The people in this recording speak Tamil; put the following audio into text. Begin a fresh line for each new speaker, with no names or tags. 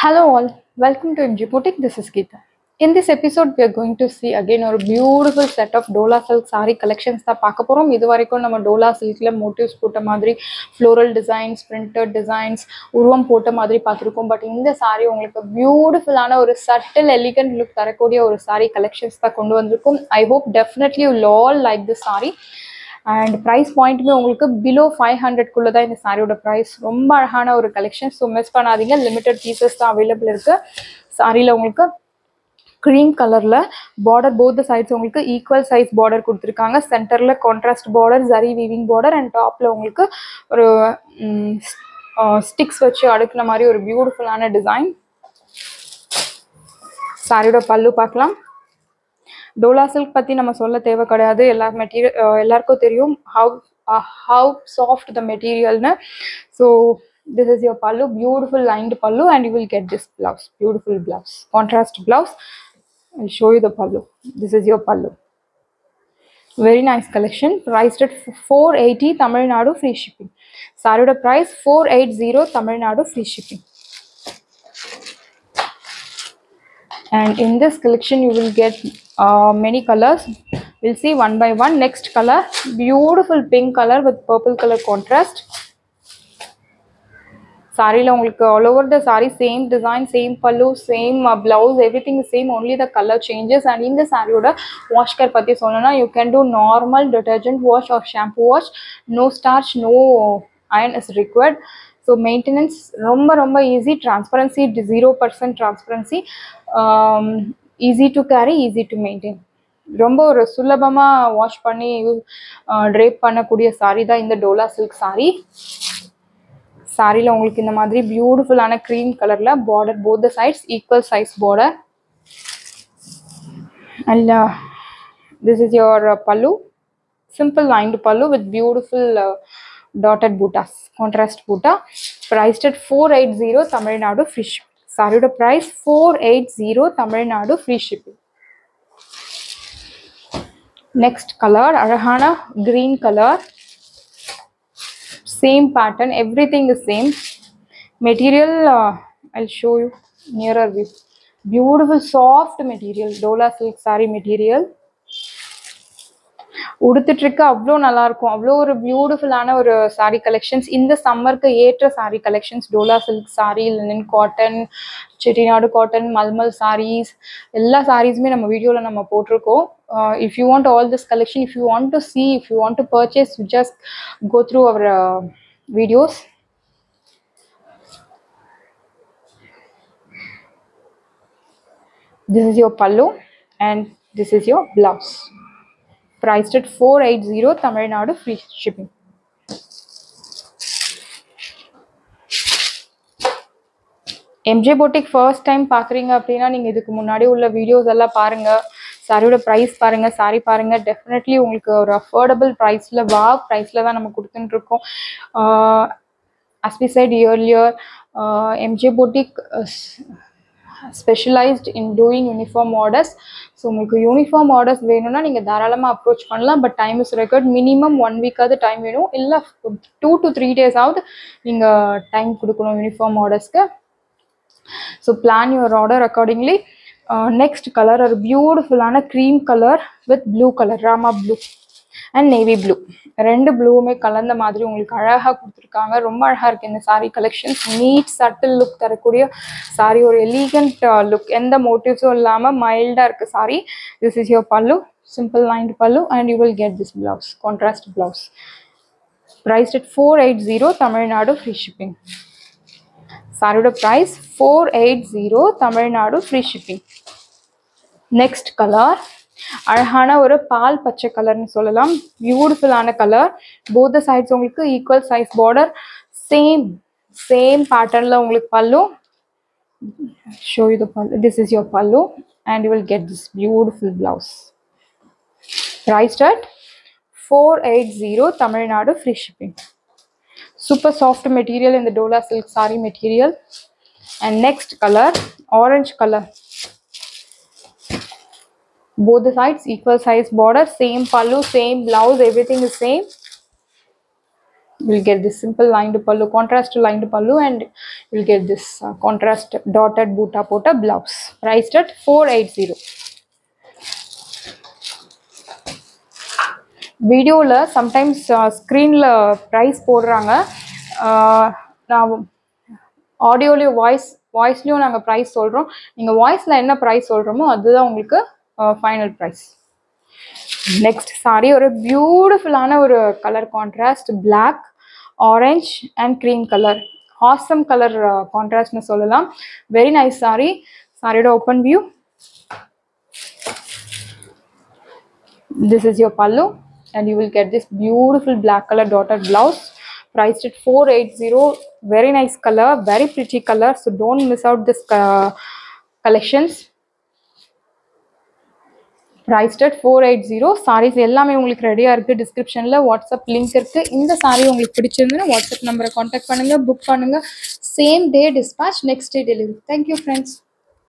Hello all, welcome to MG Boutique. This is Geeta. In this episode, we are going to see again ஒரு beautiful set of Dola Silk saree collections தான் பார்க்க போகிறோம் இது வரைக்கும் நம்ம டோலா சில்கில் மோட்டிவ்ஸ் போட்ட மாதிரி ஃப்ளோரல் டிசைன்ஸ் பிரிண்டட் டிசைன்ஸ் உருவம் போட்ட மாதிரி பார்த்துருக்கோம் பட் இந்த saree உங்களுக்கு பியூட்டிஃபுல்லான ஒரு சட்டில் எலிகன்ட் லுக் தரக்கூடிய ஒரு saree கலெக்ஷன்ஸ் தான் கொண்டு வந்திருக்கும் I hope definitely you all like this saree and price பாயிண்ட்டுமே உங்களுக்கு பிலோ ஃபைவ் ஹண்ட்ரட்குள்ளே தான் இந்த சாரியோட ப்ரைஸ் ரொம்ப அழகான ஒரு கலெக்ஷன் ஸோ மிஸ் பண்ணாதீங்க லிமிட்டட் பீசஸ் தான் அவைலபிள் இருக்குது சாரியில் உங்களுக்கு க்ரீம் கலரில் பார்டர் போத் சைட்ஸ் உங்களுக்கு ஈக்குவல் சைஸ் பார்டர் கொடுத்துருக்காங்க சென்டரில் contrast border zari weaving border and டாப்பில் உங்களுக்கு ஒரு ஸ்டிக்ஸ் வச்சு அடுக்கின மாதிரி ஒரு பியூட்டிஃபுல்லான டிசைன் சாரியோட பல்லு பார்க்கலாம் டோலா சில்க் பற்றி நம்ம சொல்ல தேவை கிடையாது எல்லா மெட்டீரியல் எல்லாருக்கும் தெரியும் ஹவு ஹவு சாஃப்ட் த மெட்டீரியல்னு so this is your pallu beautiful lined pallu and you will get this blouse beautiful blouse contrast blouse i'll show you the pallu this is your pallu very nice collection priced at 480 tamil nadu free shipping saree price 480 tamil nadu free shipping and in this collection you will get uh, many colors we'll see one by one next color beautiful pink color with purple color contrast சாரியில் உங்களுக்கு all over the saree same design same pallu same blouse everything same only the colour changes and இந்த சாரியோட வாஷ் கேர் பற்றி சொல்லணும்னா you can do normal detergent wash or shampoo wash no starch no iron is required so maintenance ரொம்ப ரொம்ப easy transparency zero percent transparency easy to carry easy to maintain ரொம்ப ஒரு சுலபமாக வாஷ் பண்ணி ட்ரேப் பண்ணக்கூடிய சாரி தான் இந்த டோலா சில்க் சாரி சாரியில் உங்களுக்கு இந்த மாதிரி பியூட்டிஃபுல்லான க்ரீம் கலரில் border both the sides equal size border and this is your pallu simple lined pallu with beautiful dotted butas contrast buta priced at four eight zero Tamil Nadu free ship சாரியோட price four eight zero Tamil Nadu free shipping next colour அழகான green colour same pattern everything is same material uh, i'll show you nearer view beautiful soft material dola silk saree material உடுத்துட்டு இருக்க அவ்வளோ நல்லா இருக்கும் அவ்வளோ ஒரு பியூட்டிஃபுல்லான ஒரு சாரீ கலெக்ஷன்ஸ் இந்த சம்மருக்கு ஏற்ற saree collections dola silk saree linen cotton Chettinad cotton mulmul sarees எல்லா சாரீஸுமே நம்ம வீடியோவில் நம்ம போட்டிருக்கோம் if you want all this collection if you want to see if you want to purchase you just go through our videos this is your pallu and this is your blouse priced at 480 Tamil Nadu free shipping. MJ boutique first time பார்க்குறீங்க அப்படின்னா நீங்கள் இதுக்கு முன்னாடி உள்ள வீடியோஸ் எல்லாம் பாருங்கள் சாரியோட ப்ரைஸ் பாருங்கள் சாரி பாருங்கள் டெஃபினெட்லி உங்களுக்கு ஒரு அஃபோர்டபுள் ப்ரைஸில் வா ப்ரைஸில் தான் நம்ம கொடுத்துட்டுருக்கோம் as we said earlier MJ boutique specialised in doing uniform orders so உங்களுக்கு யூனிஃபார்ம் ஆர்டர்ஸ் வேணும்னா நீங்கள் தாராளமாக அப்ரோச் பண்ணலாம் but time is record minimum one வீக்காவது டைம் வேணும் இல்லை டூ டு த்ரீ டேஸாவது நீங்கள் டைம் கொடுக்கணும் யூனிஃபார்ம் ஆர்டர்ஸ்க்கு so plan your order accordingly next colour ஒரு பியூட்டிஃபுல்லான cream colour with blue colour Rama blue and navy blue ரெண்டு ப்ளூவுமே கலந்த மாதிரி உங்களுக்கு அழகாக கொடுத்துருக்காங்க ரொம்ப அழகாக இருக்குது இந்த saree collections neat subtle look தரக்கூடிய சாரீ ஒரு எலிகண்ட் லுக் எந்த மோட்டிவ்ஸும் இல்லாமல் மைல்டாக இருக்குது saree this is your pallu simple lined pallu and you will get this blouse contrast blouse priced at four eight zero Tamil Nadu free shipping சாரியோட price four eight zero Tamil Nadu free shipping next colour அழகான ஒரு பால் பச்சை கலர்னு சொல்லலாம் பியூட்டிஃபுல்லான கலர் போத் சைட்ஸ் உங்களுக்கு equal size border same same பேட்டர்னில் உங்களுக்கு pallu show you the pallu this is your pallu and you will get this beautiful blouse priced at four eight zero Tamil Nadu free shipping super soft material in the dola silk sari material and next color orange color both the sides equal size border same pallu same blouse everything is same you'll get this simple lined pallu contrast lined pallu and you'll get this uh, contrast dotted buta pota blouse priced at 480 வீடியோவில் சம்டைம்ஸ் ஸ்க்ரீனில் ப்ரைஸ் போடுறாங்க ஆஹ் நான் ஆடியோலையும் வாய்ஸ் வாய்ஸ்லேயும் நாங்கள் ப்ரைஸ் சொல்கிறோம் நீங்கள் வாய்ஸில் என்ன ப்ரைஸ் சொல்கிறோமோ அதுதான் உங்களுக்கு ஃபைனல் ப்ரைஸ் நெக்ஸ்ட் சாரி ஒரு பியூட்டிஃபுல்லான ஒரு colour contrast Black orange and cream colour ஹாசம் கலர் கான்ட்ராஸ்ட்னு சொல்லலாம் வெரி நைஸ் சாரி சாரியோட open view this is your pallu and you will get this beautiful black color dotted blouse priced at 480 very nice color very pretty color so don't miss out this uh, collections priced at 480 sarees எல்லாமே உங்களுக்கு ரெடியாக இருக்குது டிஸ்கிரிப்ஷனில் வாட்ஸ்அப் லிங்க் இருக்குது இந்த சாரீ உங்களுக்கு பிடிச்சிருந்துன்னா வாட்ஸ்அப் நம்பரை காண்டாக்ட் பண்ணுங்கள் புக் பண்ணுங்கள் same day dispatch next day delivery thank you friends